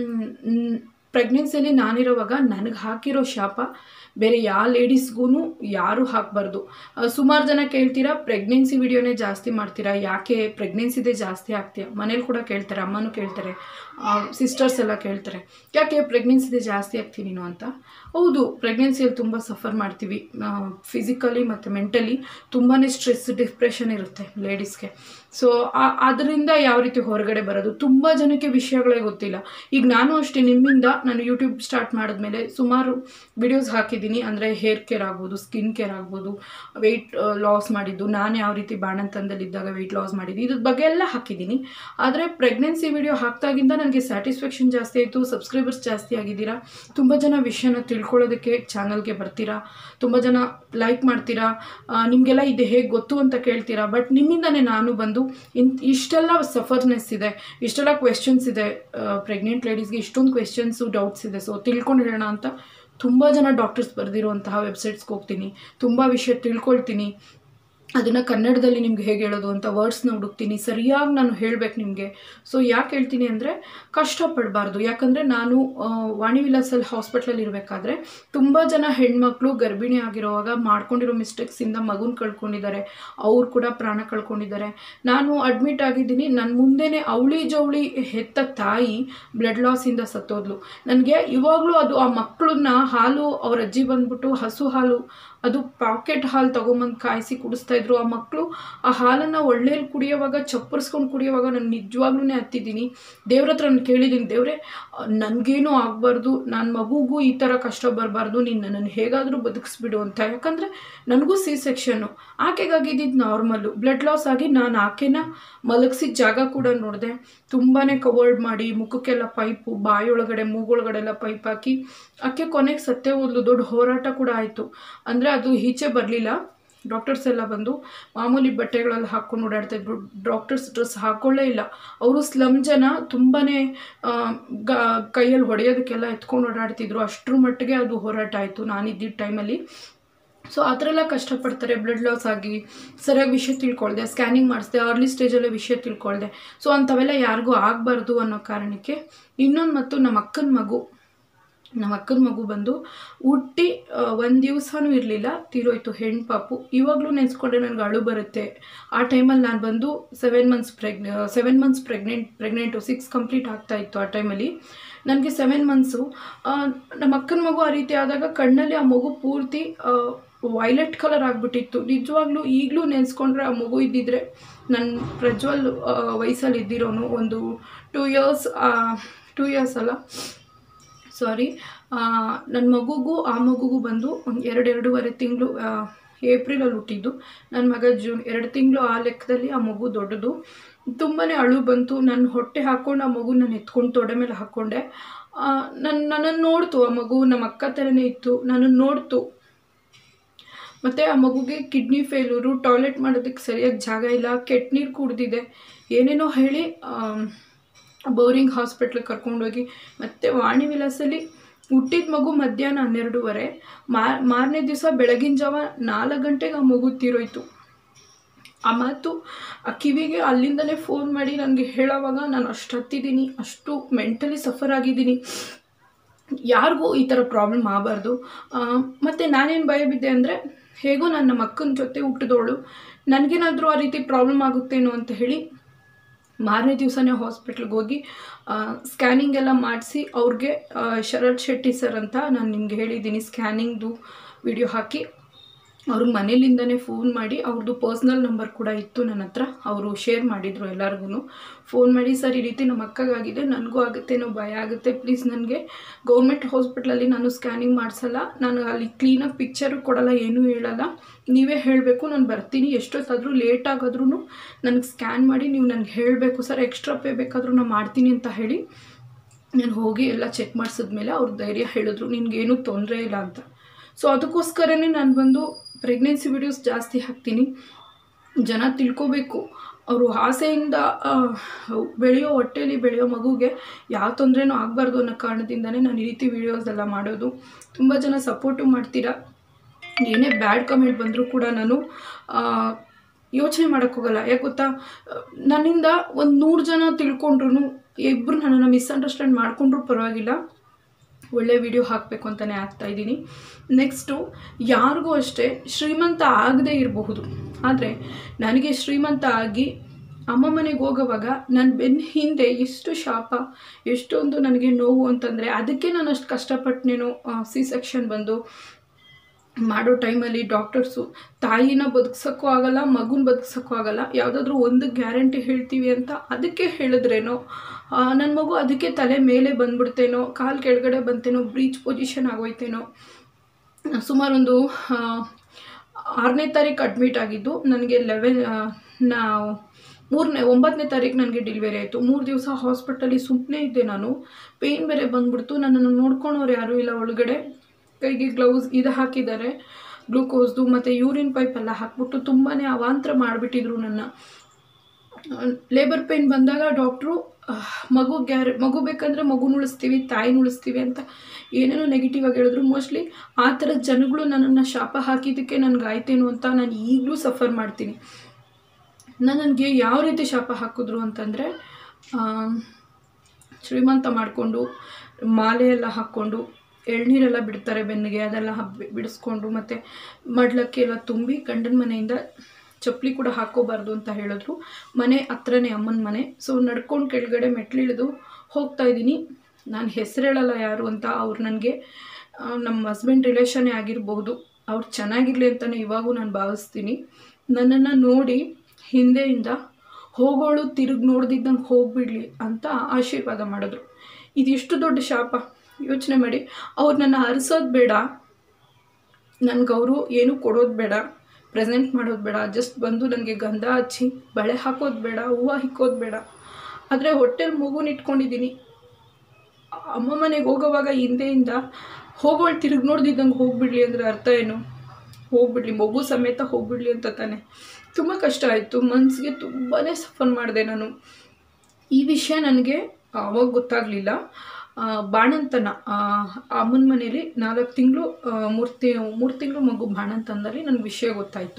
ಪ್ರೆಗ್ನೆನ್ಸಿಯಲ್ಲಿ ನಾನಿರೋವಾಗ ನನಗೆ ಹಾಕಿರೋ ಶಾಪ ಬೇರೆ ಯಾವ ಲೇಡೀಸ್ಗೂ ಯಾರೂ ಹಾಕಬಾರ್ದು ಸುಮಾರು ಜನ ಕೇಳ್ತೀರಾ ಪ್ರೆಗ್ನೆನ್ಸಿ ವಿಡಿಯೋನೇ ಜಾಸ್ತಿ ಮಾಡ್ತೀರಾ ಯಾಕೆ ಪ್ರೆಗ್ನೆನ್ಸಿದೇ ಜಾಸ್ತಿ ಆಗ್ತೀಯಾ ಮನೇಲಿ ಕೂಡ ಕೇಳ್ತಾರೆ ಅಮ್ಮನೂ ಕೇಳ್ತಾರೆ ಸಿಸ್ಟರ್ಸ್ ಎಲ್ಲ ಕೇಳ್ತಾರೆ ಯಾಕೆ ಪ್ರೆಗ್ನೆನ್ಸಿದೇ ಜಾಸ್ತಿ ಆಗ್ತೀನಿ ನೀನು ಅಂತ ಹೌದು ಪ್ರೆಗ್ನೆನ್ಸಿಯಲ್ಲಿ ತುಂಬ ಸಫರ್ ಮಾಡ್ತೀವಿ ಫಿಸಿಕಲಿ ಮತ್ತು ಮೆಂಟಲಿ ತುಂಬಾ ಸ್ಟ್ರೆಸ್ ಡಿಪ್ರೆಷನ್ ಇರುತ್ತೆ ಲೇಡೀಸ್ಗೆ ಸೊ ಅದರಿಂದ ಯಾವ ರೀತಿ ಹೊರಗಡೆ ಬರೋದು ತುಂಬ ಜನಕ್ಕೆ ವಿಷಯಗಳೇ ಗೊತ್ತಿಲ್ಲ ಈಗ ನಾನು ಅಷ್ಟೇ ನಿಮ್ಮಿಂದ ನಾನು ಯೂಟ್ಯೂಬ್ ಸ್ಟಾರ್ಟ್ ಮಾಡಿದ್ಮೇಲೆ ಸುಮಾರು ವಿಡಿಯೋಸ್ ಹಾಕಿದ್ದೀನಿ ಅಂದರೆ ಹೇರ್ ಕೇರ್ ಆಗ್ಬೋದು ಸ್ಕಿನ್ ಕೇರ್ ಆಗ್ಬೋದು ವೆಯ್ಟ್ ಲಾಸ್ ಮಾಡಿದ್ದು ನಾನು ಯಾವ ರೀತಿ ಬಾಣಂತನದಲ್ಲಿದ್ದಾಗ ವೆಯ್ಟ್ ಲಾಸ್ ಮಾಡಿದ್ದು ಇದ್ರ ಬಗ್ಗೆ ಎಲ್ಲ ಹಾಕಿದ್ದೀನಿ ಆದರೆ ಪ್ರೆಗ್ನೆನ್ಸಿ ವಿಡಿಯೋ ಹಾಕ್ದಾಗಿಂದ ನನಗೆ ಸ್ಯಾಟಿಸ್ಫ್ಯಾಕ್ಷನ್ ಜಾಸ್ತಿ ಆಯಿತು ಸಬ್ಸ್ಕ್ರೈಬರ್ಸ್ ಜಾಸ್ತಿ ಆಗಿದ್ದೀರಾ ತುಂಬ ಜನ ವಿಷಯನ ತಿಳ್ಕೊಳ್ಳೋದಕ್ಕೆ ಚಾನಲ್ಗೆ ಬರ್ತೀರಾ ತುಂಬ ಜನ ಲೈಕ್ ಮಾಡ್ತೀರಾ ನಿಮಗೆಲ್ಲ ಇದು ಹೇಗೆ ಗೊತ್ತು ಅಂತ ಕೇಳ್ತೀರಾ ಬಟ್ ನಿಮ್ಮಿಂದನೇ ನಾನು ಬಂದು ಇಂತ್ ಇಷ್ಟೆಲ್ಲ ಸಫರ್ನೆಸ್ ಇದೆ ಇಷ್ಟೆಲ್ಲ ಕ್ವೆಶನ್ಸ್ ಇದೆ ಪ್ರೆಗ್ನೆಂಟ್ ಲೇಡೀಸ್ಗೆ ಇಷ್ಟೊಂದು ಕ್ವೆಶನ್ಸು ಡೌಟ್ಸ್ ಇದೆ ಸೊ ತಿಳ್ಕೊಂಡು ಹೇಳೋಣ ಅಂತ ತುಂಬ ಜನ ಡಾಕ್ಟರ್ಸ್ ಬರೆದಿರುವಂತಹ ವೆಬ್ಸೈಟ್ಸ್ಗೆ ಹೋಗ್ತೀನಿ ತುಂಬ ವಿಷಯ ತಿಳ್ಕೊಳ್ತೀನಿ ಅದನ್ನು ಕನ್ನಡದಲ್ಲಿ ನಿಮ್ಗೆ ಹೇಗೆ ಹೇಳೋದು ಅಂತ ವರ್ಡ್ಸ್ನ ಹುಡುಕ್ತೀನಿ ಸರಿಯಾಗಿ ನಾನು ಹೇಳಬೇಕು ನಿಮಗೆ ಸೊ ಯಾಕೆ ಹೇಳ್ತೀನಿ ಅಂದರೆ ಕಷ್ಟಪಡಬಾರ್ದು ಯಾಕಂದರೆ ನಾನು ವಾಣಿ ವಿಲಾಸಲ್ಲಿ ಹಾಸ್ಪಿಟ್ಲಲ್ಲಿ ಇರಬೇಕಾದ್ರೆ ತುಂಬ ಜನ ಹೆಣ್ಮಕ್ಳು ಗರ್ಭಿಣಿ ಆಗಿರೋವಾಗ ಮಾಡ್ಕೊಂಡಿರೋ ಮಿಸ್ಟೇಕ್ಸಿಂದ ಮಗುನ ಕಳ್ಕೊಂಡಿದ್ದಾರೆ ಅವ್ರು ಕೂಡ ಪ್ರಾಣ ಕಳ್ಕೊಂಡಿದ್ದಾರೆ ನಾನು ಅಡ್ಮಿಟ್ ಆಗಿದ್ದೀನಿ ನನ್ನ ಮುಂದೆನೇ ಅವಳಿ ಜವಳಿ ಹೆತ್ತ ತಾಯಿ ಬ್ಲಡ್ ಲಾಸಿಂದ ಸತ್ತೋದ್ಲು ನನಗೆ ಇವಾಗಲೂ ಅದು ಆ ಮಕ್ಕಳನ್ನ ಹಾಲು ಅವ್ರ ಅಜ್ಜಿ ಬಂದ್ಬಿಟ್ಟು ಹಸು ಹಾಲು ಅದು ಪಾಕೆಟ್ ಹಾಲು ತೊಗೊಂಬಂದು ಕಾಯಿಸಿ ಕುಡಿಸ್ತಾ ಇದ್ರು ಆ ಮಕ್ಕಳು ಆ ಹಾಲನ್ನು ಒಳ್ಳೇಲಿ ಕುಡಿಯೋವಾಗ ಚಪ್ಪರಿಸ್ಕೊಂಡು ಕುಡಿಯೋವಾಗ ನಾನು ನಿಜವಾಗ್ಲೂ ಹತ್ತಿದ್ದೀನಿ ದೇವ್ರ ಹತ್ರ ನಾನು ಕೇಳಿದ್ದೀನಿ ದೇವ್ರೆ ನನಗೇನೂ ಆಗಬಾರ್ದು ನನ್ನ ಮಗುಗೂ ಈ ಥರ ಕಷ್ಟ ಬರಬಾರ್ದು ನೀನು ನನ್ನನ್ನು ಹೇಗಾದರೂ ಬದುಕಿಸ್ಬಿಡು ಅಂತ ಯಾಕಂದರೆ ನನಗೂ ಸಿ ಸೆಕ್ಷನ್ನು ಆಕೆಗಾಗಿದ್ದಿದ್ದು ನಾರ್ಮಲ್ಲು ಬ್ಲಡ್ ಲಾಸ್ ಆಗಿ ನಾನು ಆಕೆನ ಮಲಗಿಸಿದ ಜಾಗ ಕೂಡ ನೋಡಿದೆ ತುಂಬಾ ಕವರ್ಡ್ ಮಾಡಿ ಮುಖಕ್ಕೆಲ್ಲ ಪೈಪು ಬಾಯೊಳಗಡೆ ಮೂಗೊಳಗಡೆ ಎಲ್ಲ ಪೈಪ್ ಹಾಕಿ ಆಕೆ ಕೊನೆಗೆ ಸತ್ತೇ ಹೋದ್ಲು ದೊಡ್ಡ ಹೋರಾಟ ಕೂಡ ಆಯಿತು ಅಂದರೆ ಅದು ಈಚೆ ಬರಲಿಲ್ಲ ಡಾಕ್ಟರ್ಸ್ ಎಲ್ಲ ಬಂದು ಮಾಮೂಲಿ ಬಟ್ಟೆಗಳಲ್ಲಿ ಹಾಕ್ಕೊಂಡು ಓಡಾಡ್ತಾಯಿದ್ರು ಡಾಕ್ಟರ್ಸ್ ಡ್ರೆಸ್ ಹಾಕ್ಕೊಳ್ಳೇ ಇಲ್ಲ ಅವರು ಸ್ಲಮ್ ಜನ ತುಂಬಾ ಗ ಕೈಯಲ್ಲಿ ಹೊಡೆಯೋದಕ್ಕೆಲ್ಲ ಎತ್ಕೊಂಡು ಓಡಾಡ್ತಿದ್ರು ಅಷ್ಟರ ಮಟ್ಟಿಗೆ ಅದು ಹೋರಾಟ ಆಯಿತು ನಾನಿದ್ದಿದ್ದ ಟೈಮಲ್ಲಿ ಸೊ ಆ ಥರ ಎಲ್ಲ ಕಷ್ಟಪಡ್ತಾರೆ ಬ್ಲಡ್ ಲಾಸ್ ಆಗಿ ಸರಿಯಾಗಿ ವಿಷಯ ತಿಳ್ಕೊಳ್ದೆ ಸ್ಕ್ಯಾನಿಂಗ್ ಮಾಡಿಸ್ದೆ ಅರ್ಲಿ ಸ್ಟೇಜಲ್ಲೇ ವಿಷಯ ತಿಳ್ಕೊಳ್ದೆ ಸೊ ಅಂಥವೆಲ್ಲ ಯಾರಿಗೂ ಆಗಬಾರ್ದು ಅನ್ನೋ ಕಾರಣಕ್ಕೆ ಇನ್ನೊಂದು ಮತ್ತು ನಮ್ಮ ಅಕ್ಕನ ಮಗು ನಮ್ಮ ಅಕ್ಕನ ಮಗು ಬಂದು ಹುಟ್ಟಿ ಒಂದು ದಿವಸನೂ ಇರಲಿಲ್ಲ ತೀರೋಯ್ತು ಹೆಣ್ಣು ಪಾಪು ಇವಾಗಲೂ ನೆನೆಸ್ಕೊಂಡ್ರೆ ನನಗೆ ಅಳು ಬರುತ್ತೆ ಆ ಟೈಮಲ್ಲಿ ನಾನು ಬಂದು ಸೆವೆನ್ ಮಂತ್ಸ್ ಪ್ರೆಗ್ನೆ seven months pregnant pregnant six complete ಆಗ್ತಾ ಇತ್ತು ಆ ಟೈಮಲ್ಲಿ ನನಗೆ ಸೆವೆನ್ ಮಂತ್ಸು ನಮ್ಮ ಅಕ್ಕನ ಮಗು ಆ ರೀತಿ ಆದಾಗ ಕಣ್ಣಲ್ಲಿ ಆ ಮಗು ಪೂರ್ತಿ ವೈಲೆಟ್ ಕಲರ್ ಆಗಿಬಿಟ್ಟಿತ್ತು ನಿಜವಾಗ್ಲೂ ಈಗಲೂ ನೆನೆಸ್ಕೊಂಡ್ರೆ ಆ ಮಗು ಇದ್ದಿದ್ರೆ ನನ್ನ ಪ್ರಜ್ವಲ್ ವಯಸ್ಸಲ್ಲಿ ಇದ್ದಿರೋನು ಒಂದು ಟೂ ಇಯರ್ಸ್ ಟೂ ಇಯರ್ಸ್ ಅಲ್ಲ ಸಾರಿ ನನ್ನ ಮಗುಗೂ ಆ ಮಗುಗೂ ಬಂದು ಒಂದು ಎರಡು ಎರಡೂವರೆ ತಿಂಗಳು ಏಪ್ರಿಲಲ್ಲಿ ಹುಟ್ಟಿದ್ದು ನನ್ನ ಮಗ ಜೂನ್ ಎರಡು ತಿಂಗಳು ಆ ಲೆಕ್ಕದಲ್ಲಿ ಆ ಮಗು ದೊಡ್ಡದು ತುಂಬಾ ಅಳು ಬಂತು ನನ್ನ ಹೊಟ್ಟೆ ಹಾಕ್ಕೊಂಡು ಆ ಮಗು ನಾನು ಎತ್ಕೊಂಡು ತೊಡೆ ಮೇಲೆ ಹಾಕ್ಕೊಂಡೆ ನನ್ನ ನನ್ನನ್ನು ನೋಡ್ತು ಆ ಮಗು ನಮ್ಮ ಅಕ್ಕ ಥರನೇ ಇತ್ತು ನನ್ನನ್ನು ನೋಡ್ತು ಮತ್ತು ಆ ಮಗುಗೆ ಕಿಡ್ನಿ ಫೇಲ್ಯೂರು ಟಾಯ್ಲೆಟ್ ಮಾಡೋದಕ್ಕೆ ಸರಿಯಾಗಿ ಜಾಗ ಇಲ್ಲ ಕೆಟ್ಟ ನೀರು ಕುಡ್ದಿದೆ ಏನೇನೋ ಹೇಳಿ ಬೋರಿಂಗ್ ಹಾಸ್ಪಿಟ್ಲಿಗೆ ಕರ್ಕೊಂಡೋಗಿ ಮತ್ತು ವಾಣಿ ವಿಲಾಸಲ್ಲಿ ಹುಟ್ಟಿದ ಮಗು ಮಧ್ಯಾಹ್ನ ಹನ್ನೆರಡೂವರೆ ಮಾರನೇ ದಿವಸ ಬೆಳಗಿನ ಜಾವ ನಾಲ್ಕು ಗಂಟೆಗೆ ಆ ಮಗು ತೀರೋಯ್ತು ಆ ಮಾತು ಆ ಕಿವಿಗೆ ಅಲ್ಲಿಂದಲೇ ಫೋನ್ ಮಾಡಿ ನನಗೆ ಹೇಳೋವಾಗ ನಾನು ಅಷ್ಟು ಹತ್ತಿದ್ದೀನಿ ಅಷ್ಟು ಮೆಂಟಲಿ ಸಫರ್ ಆಗಿದ್ದೀನಿ ಯಾರಿಗೂ ಈ ಥರ ಪ್ರಾಬ್ಲಮ್ ಆಗಬಾರ್ದು ಮತ್ತು ನಾನೇನು ಭಯ ಬಿದ್ದೆ ಅಂದರೆ ಹೇಗೋ ನನ್ನ ನಮ್ಮ ಅಕ್ಕನ ಜೊತೆ ಹುಟ್ಟಿದವಳು ನನಗೇನಾದರೂ ಆ ರೀತಿ ಪ್ರಾಬ್ಲಮ್ ಆಗುತ್ತೇನೋ ಅಂತ ಹೇಳಿ ಮಾರನೇ ದಿವಸನೇ ಹಾಸ್ಪಿಟ್ಲಿಗೆ ಹೋಗಿ ಸ್ಕ್ಯಾನಿಂಗ್ ಎಲ್ಲ ಮಾಡಿಸಿ ಅವ್ರಿಗೆ ಆ, ಶರತ್ ಶೆಟ್ಟಿ ಸರ್ ಅಂತ ನಾನು ನಿಮ್ಗೆ ಹೇಳಿದ್ದೀನಿ ಸ್ಕ್ಯಾನಿಂಗ್ದು ವಿಡಿಯೋ ಹಾಕಿ ಅವ್ರಿಗೆ ಮನೇಲಿಂದನೇ ಫೋನ್ ಮಾಡಿ ಅವ್ರದ್ದು ಪರ್ಸ್ನಲ್ ನಂಬರ್ ಕೂಡ ಇತ್ತು ನನ್ನ ಹತ್ರ ಅವರು ಶೇರ್ ಮಾಡಿದರು ಎಲ್ಲರಿಗೂ ಫೋನ್ ಮಾಡಿ ಸರ್ ಈ ರೀತಿ ನಮ್ಮ ಅಕ್ಕಗಾಗಿದೆ ನನಗೂ ಆಗುತ್ತೇನೋ ಭಯ ಆಗುತ್ತೆ ಪ್ಲೀಸ್ ನನಗೆ ಗೌರ್ಮೆಂಟ್ ಹಾಸ್ಪಿಟ್ಲಲ್ಲಿ ನಾನು ಸ್ಕ್ಯಾನಿಂಗ್ ಮಾಡಿಸಲ್ಲ ನಾನು ಅಲ್ಲಿ ಕ್ಲೀನಾಗಿ ಪಿಕ್ಚರು ಕೊಡಲ್ಲ ಏನೂ ಹೇಳಲ್ಲ ನೀವೇ ಹೇಳಬೇಕು ನಾನು ಬರ್ತೀನಿ ಎಷ್ಟೊತ್ತಾದರೂ ಲೇಟ್ ಆಗಾದ್ರೂ ನನಗೆ ಸ್ಕ್ಯಾನ್ ಮಾಡಿ ನೀವು ನನಗೆ ಹೇಳಬೇಕು ಸರ್ ಎಕ್ಸ್ಟ್ರಾ ಪೇ ಬೇಕಾದರೂ ನಾನು ಮಾಡ್ತೀನಿ ಅಂತ ಹೇಳಿ ನಾನು ಹೋಗಿ ಎಲ್ಲ ಚೆಕ್ ಮಾಡಿಸಿದ್ಮೇಲೆ ಅವ್ರು ಧೈರ್ಯ ಹೇಳಿದ್ರು ನಿನಗೇನು ತೊಂದರೆ ಇಲ್ಲ ಅಂತ ಸೊ ಅದಕ್ಕೋಸ್ಕರನೇ ನಾನು ಬಂದು ಪ್ರೆಗ್ನೆನ್ಸಿ ವಿಡಿಯೋಸ್ ಜಾಸ್ತಿ ಹಾಕ್ತೀನಿ ಜನ ತಿಳ್ಕೊಬೇಕು ಅವರು ಆಸೆಯಿಂದ ಆ, ಬೆಳೆಯೋ ಹೊಟ್ಟೆಲಿ ಬೆಳೆಯೋ ಮಗುಗೆ ಯಾವ ತೊಂದರೆನೂ ಆಗಬಾರ್ದು ಅನ್ನೋ ಕಾರಣದಿಂದನೇ ನಾನು ಈ ರೀತಿ ವಿಡಿಯೋಸ್ ಎಲ್ಲ ಮಾಡೋದು ತುಂಬ ಜನ ಸಪೋರ್ಟು ಮಾಡ್ತೀರಾ ಏನೇ ಬ್ಯಾಡ್ ಕಮೆಂಟ್ ಬಂದರೂ ಕೂಡ ನಾನು ಯೋಚನೆ ಮಾಡೋಕ್ಕೋಗಲ್ಲ ಯಾಕೆ ಗೊತ್ತಾ ಆ, ನನ್ನಿಂದ ಒಂದು ನೂರು ಜನ ತಿಳ್ಕೊಂಡ್ರು ಇಬ್ಬರು ನನ್ನನ್ನು ಮಿಸ್ಅಂಡರ್ಸ್ಟ್ಯಾಂಡ್ ಮಾಡಿಕೊಂಡ್ರೂ ಪರವಾಗಿಲ್ಲ ಒಳ್ಳೆ ವಿಡಿಯೋ ಹಾಕಬೇಕು ಅಂತಲೇ ಆಗ್ತಾ ಇದ್ದೀನಿ ನೆಕ್ಸ್ಟು ಯಾರಿಗೂ ಅಷ್ಟೇ ಶ್ರೀಮಂತ ಆಗದೇ ಇರಬಹುದು ಆದರೆ ನನಗೆ ಶ್ರೀಮಂತ ಆಗಿ ಅಮ್ಮ ಮನೆಗೆ ಹೋಗೋವಾಗ ನನ್ನ ಬೆನ್ನ ಹಿಂದೆ ಎಷ್ಟು ಶಾಪ ಎಷ್ಟೊಂದು ನನಗೆ ನೋವು ಅಂತಂದರೆ ಅದಕ್ಕೆ ನಾನು ಅಷ್ಟು ಕಷ್ಟಪಟ್ಟನೇನೋ ಸಿ ಸೆಕ್ಷನ್ ಬಂದು ಮಾಡೋ ಟೈಮಲ್ಲಿ ಡಾಕ್ಟರ್ಸು ತಾಯಿನ ಬದುಕ್ಸೋಕ್ಕೂ ಆಗಲ್ಲ ಮಗುನ ಬದುಕ್ಸೋಕ್ಕೂ ಆಗಲ್ಲ ಯಾವುದಾದ್ರೂ ಒಂದು ಗ್ಯಾರಂಟಿ ಹೇಳ್ತೀವಿ ಅಂತ ಅದಕ್ಕೆ ಹೇಳಿದ್ರೇನೋ ನನ್ನ ಮಗು ಅದಕ್ಕೆ ತಲೆ ಮೇಲೆ ಬಂದ್ಬಿಡ್ತೇನೋ ಕಾಲು ಕೆಳಗಡೆ ಬಂತೇನೋ ಬ್ರೀಚ್ ಪೊಸಿಷನ್ ಆಗೋಯ್ತೇನೋ ಸುಮಾರೊಂದು ಆ, ಆರನೇ ತಾರೀಕು ಅಡ್ಮಿಟ್ ಆಗಿದ್ದು ನನಗೆ ಲೆವೆನ್ ನಾವು ಮೂರನೇ ಒಂಬತ್ತನೇ ತಾರೀಕು ನನಗೆ ಡೆಲಿವರಿ ಆಯಿತು ಮೂರು ದಿವಸ ಹಾಸ್ಪಿಟಲಿ ಸುಮ್ಮನೆ ಇದ್ದೆ ನಾನು ಪೇಯ್ನ್ ಬೇರೆ ಬಂದ್ಬಿಡ್ತು ನನ್ನನ್ನು ನೋಡ್ಕೊಳೋರು ಯಾರೂ ಇಲ್ಲ ಒಳಗಡೆ ಕೈಗೆ ಗ್ಲೌಸ್ ಇದು ಹಾಕಿದ್ದಾರೆ ಗ್ಲೂಕೋಸ್ದು ಮತ್ತು ಯೂರಿನ್ ಪೈಪ್ ಎಲ್ಲ ಹಾಕ್ಬಿಟ್ಟು ತುಂಬಾ ಅವಾಂತರ ಮಾಡಿಬಿಟ್ಟಿದ್ರು ನನ್ನ ಲೇಬರ್ ಪೇನ್ ಬಂದಾಗ ಡಾಕ್ಟ್ರು ಮಗು ಗ್ಯಾರ ಮಗು ಬೇಕಂದರೆ ಮಗುನ ಉಳಿಸ್ತೀವಿ ತಾಯಿನ ಉಳಿಸ್ತೀವಿ ಅಂತ ಏನೇನೋ ನೆಗೆಟಿವ್ ಆಗಿ ಹೇಳಿದ್ರು ಮೋಸ್ಟ್ಲಿ ಆ ಥರದ ಜನಗಳು ನನ್ನನ್ನು ಶಾಪ ಹಾಕಿದ್ದಕ್ಕೆ ನನಗೆ ಆಯ್ತೇನೋ ಅಂತ ನಾನು ಈಗಲೂ ಸಫರ್ ಮಾಡ್ತೀನಿ ನಾನು ನನಗೆ ಯಾವ ರೀತಿ ಶಾಪ ಹಾಕಿದ್ರು ಅಂತಂದರೆ ಶ್ರೀಮಂತ ಮಾಡಿಕೊಂಡು ಮಾಲೆ ಎಲ್ಲ ಹಾಕ್ಕೊಂಡು ಎಳ್ನೀರೆಲ್ಲ ಬಿಡ್ತಾರೆ ಬೆನ್ನಿಗೆ ಅದೆಲ್ಲ ಹಬ್ಬ ಬಿಡಿಸ್ಕೊಂಡು ಮತ್ತು ಮಡ್ಲಕ್ಕೆ ಎಲ್ಲ ತುಂಬಿ ಗಂಡನ ಮನೆಯಿಂದ ಚಪ್ಪಲಿ ಕೂಡ ಹಾಕೋಬಾರ್ದು ಅಂತ ಹೇಳಿದ್ರು ಮನೆ ಹತ್ರನೇ ಅಮ್ಮನ ಮನೆ ಸೊ ನಡ್ಕೊಂಡು ಕೆಳಗಡೆ ಮೆಟ್ಲಿಳಿದು ಹೋಗ್ತಾ ಇದ್ದೀನಿ ನಾನು ಹೆಸರು ಹೇಳಲ್ಲ ಯಾರು ಅಂತ ಅವ್ರು ನನಗೆ ನಮ್ಮ ಹಸ್ಬೆಂಡ್ ರಿಲೇಷನ್ನೇ ಆಗಿರ್ಬೋದು ಅವ್ರು ಚೆನ್ನಾಗಿರಲಿ ಅಂತಲೇ ಇವಾಗೂ ನಾನು ಭಾವಿಸ್ತೀನಿ ನನ್ನನ್ನು ನೋಡಿ ಹಿಂದೆಯಿಂದ ಹೋಗೋಳು ತಿರುಗಿ ನೋಡ್ದಿದ್ದಂಗೆ ಹೋಗ್ಬಿಡ್ಲಿ ಅಂತ ಆಶೀರ್ವಾದ ಮಾಡಿದ್ರು ಇದಿಷ್ಟು ದೊಡ್ಡ ಶಾಪ ಯೋಚನೆ ಮಾಡಿ ಅವ್ರು ನನ್ನ ಹರಿಸೋದು ಬೇಡ ನನಗೆ ಅವರು ಏನೂ ಕೊಡೋದು ಬೇಡ ಪ್ರೆಸೆಂಟ್ ಮಾಡೋದು ಬೇಡ ಜಸ್ಟ್ ಬಂದು ನನಗೆ ಗಂಧ ಹಚ್ಚಿ ಬಳೆ ಹಾಕೋದು ಬೇಡ ಹೂವು ಹಿಕ್ಕೋದು ಬೇಡ ಆದರೆ ಹೊಟ್ಟೆಲಿ ಮಗುನ ಇಟ್ಕೊಂಡಿದ್ದೀನಿ ಅಮ್ಮ ಮನೆಗೆ ಹೋಗೋವಾಗ ಹಿಂದೆಯಿಂದ ಹೋಗೋಳು ತಿರುಗಿ ನೋಡ್ದಿದ್ದಂಗೆ ಹೋಗ್ಬಿಡ್ಲಿ ಅಂದರೆ ಅರ್ಥ ಏನು ಹೋಗ್ಬಿಡ್ಲಿ ಮಗು ಸಮೇತ ಹೋಗ್ಬಿಡ್ಲಿ ಅಂತ ತಾನೆ ತುಂಬ ಕಷ್ಟ ಆಯಿತು ಮನಸ್ಸಿಗೆ ತುಂಬಾ ಸಫರ್ ಮಾಡಿದೆ ನಾನು ಈ ವಿಷಯ ನನಗೆ ಅವಾಗ ಗೊತ್ತಾಗಲಿಲ್ಲ ಬಾಣಂತನ ಆ, ಅಮ್ಮನ ಮನೇಲಿ ನಾಲ್ಕು ತಿಂಗಳು ಮೂರು ತಿ ಮೂರು ತಿಂಗಳು ಮಗು ಬಾಣಂತನದಲ್ಲಿ ನನಗೆ ವಿಷಯ ಗೊತ್ತಾಯಿತು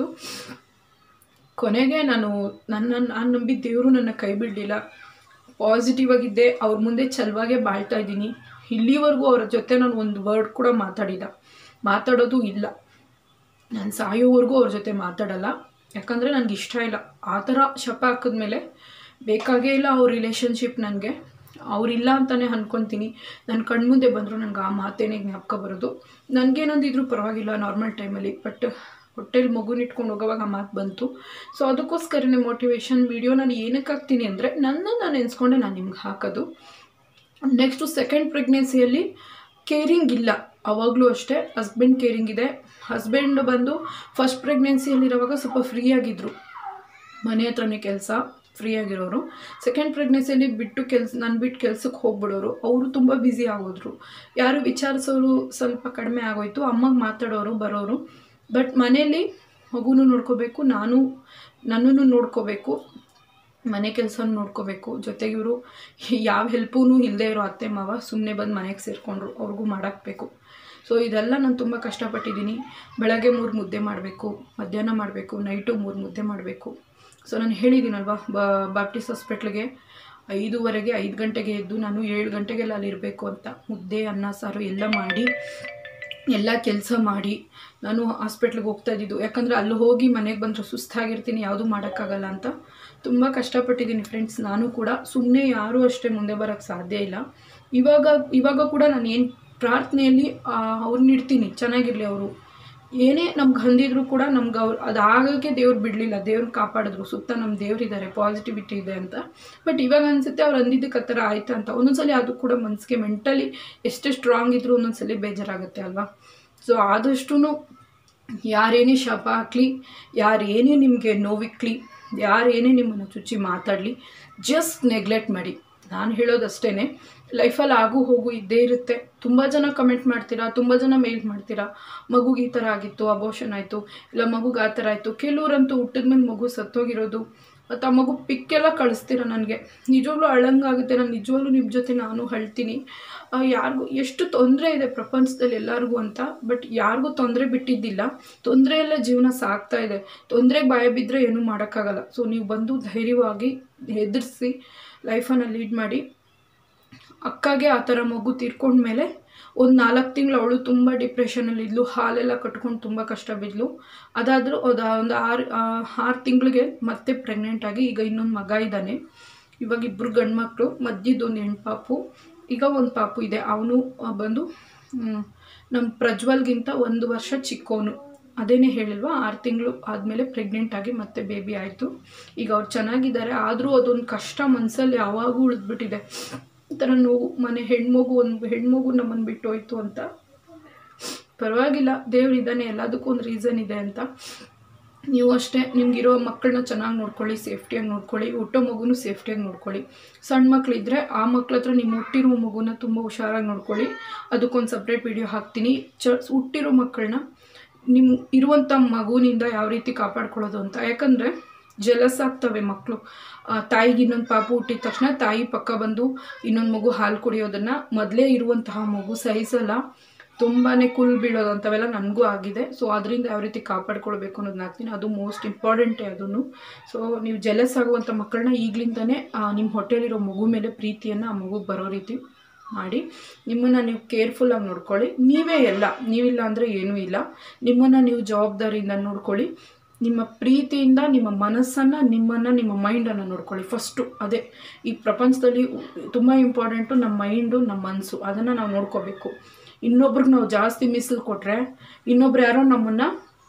ಕೊನೆಗೆ ನಾನು ನನ್ನ ನಾನು ನಂಬಿದ ದೇವರು ನನ್ನ ಕೈ ಬಿಡಲಿಲ್ಲ ಪಾಸಿಟಿವ್ ಆಗಿದ್ದೆ ಅವ್ರ ಮುಂದೆ ಚಲವಾಗೆ ಬಾಳ್ತಾ ಇದ್ದೀನಿ ಇಲ್ಲಿವರೆಗೂ ಅವ್ರ ಜೊತೆ ನಾನು ಒಂದು ವರ್ಡ್ ಕೂಡ ಮಾತಾಡಿಲ್ಲ ಮಾತಾಡೋದು ಇಲ್ಲ ನಾನು ಸಾಯೋವರೆಗೂ ಅವ್ರ ಜೊತೆ ಮಾತಾಡಲ್ಲ ಯಾಕಂದರೆ ನನಗೆ ಇಷ್ಟ ಇಲ್ಲ ಆ ಥರ ಶಪ ಹಾಕಿದ್ಮೇಲೆ ಬೇಕಾಗೇ ಇಲ್ಲ ಅವ್ರ ರಿಲೇಷನ್ಶಿಪ್ ನನಗೆ ಅವರಿಲ್ಲ ಅಂತಲೇ ಅನ್ಕೊತೀನಿ ನನ್ನ ಕಣ್ಮುಂದೆ ಬಂದರು ನನಗೆ ಆ ಮಾತೇನೆ ಜ್ಞಾಪಕ ಬರೋದು ನನಗೇನೊಂದಿದ್ರು ಪರವಾಗಿಲ್ಲ ನಾರ್ಮಲ್ ಟೈಮಲ್ಲಿ ಬಟ್ ಹೊಟ್ಟೆಲಿ ಮಗುನ ಇಟ್ಕೊಂಡು ಹೋಗೋವಾಗ ಆ ಮಾತು ಬಂತು ಸೊ ಅದಕ್ಕೋಸ್ಕರನೇ ಮೋಟಿವೇಶನ್ ವೀಡಿಯೋ ನಾನು ಏನಕ್ಕೆ ಹಾಕ್ತೀನಿ ಅಂದರೆ ನನ್ನ ನಾನು ನೆನೆಸ್ಕೊಂಡೆ ನಾನು ನಿಮ್ಗೆ ಹಾಕೋದು ನೆಕ್ಸ್ಟು ಸೆಕೆಂಡ್ ಪ್ರೆಗ್ನೆನ್ಸಿಯಲ್ಲಿ ಕೇರಿಂಗ್ ಇಲ್ಲ ಅವಾಗಲೂ ಅಷ್ಟೇ ಹಸ್ಬೆಂಡ್ ಕೇರಿಂಗ್ ಇದೆ ಹಸ್ಬೆಂಡ್ ಬಂದು ಫಸ್ಟ್ ಪ್ರೆಗ್ನೆನ್ಸಿಯಲ್ಲಿರುವಾಗ ಸ್ವಲ್ಪ ಫ್ರೀ ಆಗಿದ್ದರು ಮನೆ ಹತ್ರನೇ ಕೆಲಸ ಫ್ರೀ ಆಗಿರೋರು ಸೆಕೆಂಡ್ ಪ್ರೆಗ್ನೆನ್ಸಿಯಲ್ಲಿ ಬಿಟ್ಟು ಕೆಲ್ಸ ನಾನು ಬಿಟ್ಟು ಕೆಲ್ಸಕ್ಕೆ ಹೋಗ್ಬಿಡೋರು ಅವರು ತುಂಬ ಬ್ಯುಸಿ ಆಗೋದ್ರು ಯಾರು ವಿಚಾರಿಸೋರು ಸ್ವಲ್ಪ ಕಡಿಮೆ ಆಗೋಯ್ತು ಅಮ್ಮಗೆ ಮಾತಾಡೋರು ಬರೋರು ಬಟ್ ಮನೇಲಿ ಮಗುನೂ ನೋಡ್ಕೋಬೇಕು ನಾನು ನನ್ನನ್ನು ನೋಡ್ಕೋಬೇಕು ಮನೆ ಕೆಲಸನೂ ನೋಡ್ಕೋಬೇಕು ಜೊತೆಗೆ ಇವರು ಯಾವ ಹೆಲ್ಪೂ ಇಲ್ಲದೆ ಇರೋ ಅತ್ತೆ ಮಾವ ಸುಮ್ಮನೆ ಬಂದು ಮನೆಗೆ ಸೇರಿಕೊಂಡ್ರು ಅವ್ರಿಗೂ ಮಾಡಾಕಬೇಕು ಸೊ ಇದೆಲ್ಲ ನಾನು ತುಂಬ ಕಷ್ಟಪಟ್ಟಿದ್ದೀನಿ ಬೆಳಗ್ಗೆ ಮೂರು ಮುದ್ದೆ ಮಾಡಬೇಕು ಮಧ್ಯಾಹ್ನ ಮಾಡಬೇಕು ನೈಟು ಮೂರು ಮುದ್ದೆ ಮಾಡಬೇಕು ಸೊ ನಾನು ಹೇಳಿದ್ದೀನಲ್ವಾ ಬ ಬಾಪ್ಟಿಸ್ಟ್ ಹಾಸ್ಪಿಟ್ಲಿಗೆ ಐದೂವರೆಗೆ ಐದು ಗಂಟೆಗೆ ಎದ್ದು ನಾನು ಏಳು ಗಂಟೆಗೆಲ್ಲ ಅಲ್ಲಿ ಇರಬೇಕು ಅಂತ ಮುದ್ದೆ ಅನ್ನ ಸಾರು ಎಲ್ಲ ಮಾಡಿ ಎಲ್ಲ ಕೆಲಸ ಮಾಡಿ ನಾನು ಹಾಸ್ಪಿಟ್ಲಿಗೆ ಹೋಗ್ತಾ ಇದ್ದಿದ್ದು ಯಾಕಂದರೆ ಅಲ್ಲಿ ಹೋಗಿ ಮನೆಗೆ ಬಂದರೆ ಸುಸ್ತಾಗಿರ್ತೀನಿ ಯಾವುದೂ ಮಾಡೋಕ್ಕಾಗಲ್ಲ ಅಂತ ತುಂಬ ಕಷ್ಟಪಟ್ಟಿದ್ದೀನಿ ಫ್ರೆಂಡ್ಸ್ ನಾನು ಕೂಡ ಸುಮ್ಮನೆ ಯಾರೂ ಅಷ್ಟೇ ಮುಂದೆ ಬರೋಕ್ಕೆ ಸಾಧ್ಯ ಇಲ್ಲ ಇವಾಗ ಇವಾಗ ಕೂಡ ನಾನು ಏನು ಪ್ರಾರ್ಥನೆಯಲ್ಲಿ ಅವ್ರನ್ನ ಇಡ್ತೀನಿ ಚೆನ್ನಾಗಿರಲಿ ಅವರು ಏನೇ ನಮ್ಗೆ ಅಂದಿದ್ರು ಕೂಡ ನಮ್ಗೆ ಅವ್ರು ಅದು ಆಗೋಕ್ಕೆ ದೇವ್ರು ಬಿಡಲಿಲ್ಲ ದೇವ್ರನ್ನ ಕಾಪಾಡಿದ್ರು ಸುತ್ತ ನಮ್ಮ ದೇವ್ರಿದ್ದಾರೆ ಪಾಸಿಟಿವಿಟಿ ಇದೆ ಅಂತ ಬಟ್ ಇವಾಗ ಅನಿಸುತ್ತೆ ಅವ್ರು ಅಂದಿದ್ದಕ್ಕೆ ಆ ಥರ ಆಯ್ತು ಅಂತ ಒಂದೊಂದ್ಸಲಿ ಅದು ಕೂಡ ಮನಸ್ಸಿಗೆ ಮೆಂಟಲಿ ಎಷ್ಟೇ ಸ್ಟ್ರಾಂಗ್ ಇದ್ರೂ ಒಂದೊಂದ್ಸಲಿ ಬೇಜಾರಾಗುತ್ತೆ ಅಲ್ವಾ ಸೊ ಆದಷ್ಟು ಯಾರೇನೇ ಶಾಪ ಹಾಕಲಿ ಯಾರೇನೇ ನಿಮಗೆ ನೋವಿಕ್ಲಿ ಯಾರೇನೇ ನಿಮ್ಮನ್ನು ಚುಚ್ಚಿ ಮಾತಾಡಲಿ ಜಸ್ಟ್ ನೆಗ್ಲೆಕ್ಟ್ ಮಾಡಿ ನಾನು ಹೇಳೋದಷ್ಟೇ ಲೈಫಲ್ಲಿ ಆಗು ಹೋಗು ಇದ್ದೇ ಇರುತ್ತೆ ತುಂಬ ಜನ ಕಮೆಂಟ್ ಮಾಡ್ತೀರಾ ತುಂಬ ಜನ ಮೇಲ್ ಮಾಡ್ತೀರಾ ಮಗುಗೆ ಈ ಥರ ಆಗಿತ್ತು ಅಬೋಷನ್ ಆಯಿತು ಇಲ್ಲ ಮಗುಗೆ ಆ ಥರ ಆಯಿತು ಕೆಲವ್ರಂತೂ ಹುಟ್ಟಿದ ಮೇಲೆ ಮಗು ಸತ್ತೋಗಿರೋದು ಮತ್ತು ಆ ಮಗು ಪಿಕ್ಕೆಲ್ಲ ಕಳಿಸ್ತೀರ ನನಗೆ ನಿಜವಾಗ್ಲೂ ಅಳಂಗಾಗುತ್ತೆ ನಾನು ನಿಜವಾಗ್ಲೂ ನಿಮ್ಮ ಜೊತೆ ನಾನು ಅಳ್ತೀನಿ ಯಾರಿಗೂ ಎಷ್ಟು ತೊಂದರೆ ಇದೆ ಪ್ರಪಂಚದಲ್ಲಿ ಎಲ್ಲರಿಗೂ ಅಂತ ಬಟ್ ಯಾರಿಗೂ ತೊಂದರೆ ಬಿಟ್ಟಿದ್ದಿಲ್ಲ ತೊಂದರೆ ಎಲ್ಲ ಜೀವನ ಸಾಗ್ತಾ ಇದೆ ತೊಂದರೆಗೆ ಭಯ ಬಿದ್ದರೆ ಏನೂ ಮಾಡೋಕ್ಕಾಗಲ್ಲ ಸೊ ನೀವು ಬಂದು ಧೈರ್ಯವಾಗಿ ಹೆದರಿಸಿ ಲೈಫನ್ನು ಲೀಡ್ ಮಾಡಿ ಅಕ್ಕಗೆ ಆ ಥರ ಮಗು ತೀರ್ಕೊಂಡ್ಮೇಲೆ ಒಂದು ನಾಲ್ಕು ತಿಂಗಳು ಅವಳು ತುಂಬ ಡಿಪ್ರೆಷನಲ್ಲಿ ಇದ್ಲು ಹಾಲೆಲ್ಲ ಕಟ್ಕೊಂಡು ತುಂಬ ಕಷ್ಟ ಬಿದ್ಲು ಅದಾದರೂ ಅದು ಒಂದು ಆರು ಆರು ತಿಂಗಳಿಗೆ ಮತ್ತೆ ಪ್ರೆಗ್ನೆಂಟ್ ಆಗಿ ಈಗ ಇನ್ನೊಂದು ಮಗ ಇದ್ದಾನೆ ಇವಾಗ ಇಬ್ಬರು ಗಂಡು ಮಕ್ಕಳು ಮಧ್ಯದೊಂದು ಹೆಣ್ಣು ಪಾಪು ಈಗ ಒಂದು ಪಾಪು ಇದೆ ಅವನು ಬಂದು ನಮ್ಮ ಪ್ರಜ್ವಲ್ಗಿಂತ ಒಂದು ವರ್ಷ ಚಿಕ್ಕವನು ಅದೇನೇ ಹೇಳಿಲ್ವಾ ಆರು ತಿಂಗಳು ಆದಮೇಲೆ ಪ್ರೆಗ್ನೆಂಟ್ ಆಗಿ ಮತ್ತೆ ಬೇಬಿ ಆಯಿತು ಈಗ ಅವ್ರು ಚೆನ್ನಾಗಿದ್ದಾರೆ ಆದರೂ ಅದೊಂದು ಕಷ್ಟ ಮನಸ್ಸಲ್ಲಿ ಯಾವಾಗೂ ಉಳಿದ್ಬಿಟ್ಟಿದೆ ಈ ಥರ ನೋವು ಮನೆ ಹೆಣ್ಮಗು ಒಂದು ಹೆಣ್ಮಗು ನಮ್ಮನ್ನು ಬಿಟ್ಟು ಹೋಯ್ತು ಅಂತ ಪರವಾಗಿಲ್ಲ ದೇವ್ರು ಇದ್ದಾನೆ ಎಲ್ಲದಕ್ಕೂ ಒಂದು ರೀಸನ್ ಇದೆ ಅಂತ ನೀವು ಅಷ್ಟೇ ನಿಮ್ಗಿರೋ ಮಕ್ಕಳನ್ನ ಚೆನ್ನಾಗಿ ನೋಡ್ಕೊಳ್ಳಿ ಸೇಫ್ಟಿಯಾಗಿ ನೋಡ್ಕೊಳ್ಳಿ ಹುಟ್ಟೋ ಮಗುನೂ ಸೇಫ್ಟಿಯಾಗಿ ನೋಡ್ಕೊಳ್ಳಿ ಸಣ್ಣ ಮಕ್ಕಳಿದ್ರೆ ಆ ಮಕ್ಳ ಹತ್ರ ನಿಮ್ಮ ಹುಟ್ಟಿರೋ ಮಗುನ ತುಂಬ ಹುಷಾರಾಗಿ ನೋಡ್ಕೊಳ್ಳಿ ಅದಕ್ಕೊಂದು ಸಪ್ರೇಟ್ ವಿಡಿಯೋ ಹಾಕ್ತೀನಿ ಚ ಹುಟ್ಟಿರೋ ಮಕ್ಕಳನ್ನ ನಿಮ್ಮ ಇರುವಂಥ ಮಗುವಿನಿಂದ ಯಾವ ರೀತಿ ಕಾಪಾಡ್ಕೊಳ್ಳೋದು ಅಂತ ಯಾಕಂದರೆ ಜಲಸ್ ಆಗ್ತವೆ ಮಕ್ಕಳು ತಾಯಿಗೆ ಇನ್ನೊಂದು ಪಾಪು ಹುಟ್ಟಿದ ತಕ್ಷಣ ತಾಯಿ ಪಕ್ಕ ಬಂದು ಇನ್ನೊಂದು ಮಗು ಹಾಲು ಕುಡಿಯೋದನ್ನು ಮೊದಲೇ ಇರುವಂತಹ ಮಗು ಸಹಿಸಲ್ಲ ತುಂಬಾ ಕುಲ್ ಬೀಳೋದು ಅಂಥವೆಲ್ಲ ನನಗೂ ಆಗಿದೆ ಸೊ ಅದರಿಂದ ಯಾವ ರೀತಿ ಕಾಪಾಡ್ಕೊಳ್ಬೇಕು ಅನ್ನೋದನ್ನ ಹಾಕ್ತೀನಿ ಅದು ಮೋಸ್ಟ್ ಇಂಪಾರ್ಟೆಂಟೇ ಅದನ್ನು ಸೊ ನೀವು ಜಲಸ್ ಆಗುವಂಥ ಮಕ್ಕಳನ್ನ ಈಗಲಿಂದನೇ ನಿಮ್ಮ ಹೊಟ್ಟೆಲಿರೋ ಮಗು ಮೇಲೆ ಪ್ರೀತಿಯನ್ನು ಆ ಮಗುಗೆ ಬರೋ ರೀತಿ ಮಾಡಿ ನಿಮ್ಮನ್ನು ನೀವು ಕೇರ್ಫುಲ್ಲಾಗಿ ನೋಡ್ಕೊಳ್ಳಿ ನೀವೇ ಎಲ್ಲ ನೀವಿಲ್ಲ ಅಂದರೆ ಏನೂ ಇಲ್ಲ ನಿಮ್ಮನ್ನು ನೀವು ಜವಾಬ್ದಾರಿಯಿಂದ ನೋಡ್ಕೊಳ್ಳಿ ನಿಮ್ಮ ಪ್ರೀತಿಯಿಂದ ನಿಮ್ಮ ಮನಸ್ಸನ್ನು ನಿಮ್ಮನ್ನು ನಿಮ್ಮ ಮೈಂಡನ್ನು ನೋಡ್ಕೊಳ್ಳಿ ಫಸ್ಟು ಅದೇ ಈ ಪ್ರಪಂಚದಲ್ಲಿ ತುಂಬ ಇಂಪಾರ್ಟೆಂಟು ನಮ್ಮ ಮೈಂಡು ನಮ್ಮ ಮನಸ್ಸು ಅದನ್ನು ನಾವು ನೋಡ್ಕೋಬೇಕು ಇನ್ನೊಬ್ರಿಗೆ ನಾವು ಜಾಸ್ತಿ ಮೀಸಲು ಕೊಟ್ಟರೆ ಇನ್ನೊಬ್ರು ಯಾರೋ ನಮ್ಮನ್ನು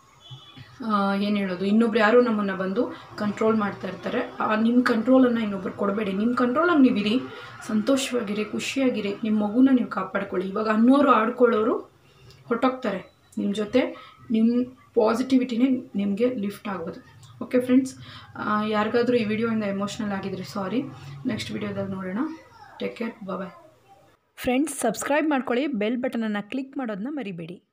ಏನು ಹೇಳೋದು ಇನ್ನೊಬ್ರು ಯಾರೋ ನಮ್ಮನ್ನು ಬಂದು ಕಂಟ್ರೋಲ್ ಮಾಡ್ತಾ ಇರ್ತಾರೆ ಆ ನಿಮ್ಮ ಕಂಟ್ರೋಲನ್ನು ಇನ್ನೊಬ್ರು ಕೊಡಬೇಡಿ ನಿಮ್ಮ ಕಂಟ್ರೋಲಾಗಿ ನೀವಿರಿ ಸಂತೋಷವಾಗಿರಿ ಖುಷಿಯಾಗಿರಿ ನಿಮ್ಮ ಮಗುನ ನೀವು ಕಾಪಾಡ್ಕೊಳ್ಳಿ ಇವಾಗ ಅನ್ನೋರು ಆಡ್ಕೊಳ್ಳೋರು ಹೊಟ್ಟೋಗ್ತಾರೆ ನಿಮ್ಮ ಜೊತೆ ನಿಮ್ಮ ಪಾಸಿಟಿವಿಟಿನೇ ನಿಮಗೆ ಲಿಫ್ಟ್ ಆಗೋದು ಓಕೆ ಫ್ರೆಂಡ್ಸ್ ಯಾರಿಗಾದರೂ ಈ ವಿಡಿಯೋಯಿಂದ ಎಮೋಷ್ನಲ್ ಆಗಿದ್ರೆ ಸಾರಿ ನೆಕ್ಸ್ಟ್ ವಿಡಿಯೋದಲ್ಲಿ ನೋಡೋಣ take care bye friends subscribe ಮಾಡ್ಕೊಳ್ಳಿ ಬೆಲ್ ಬಟನನ್ನು ಕ್ಲಿಕ್ ಮಾಡೋದನ್ನ ಮರಿಬೇಡಿ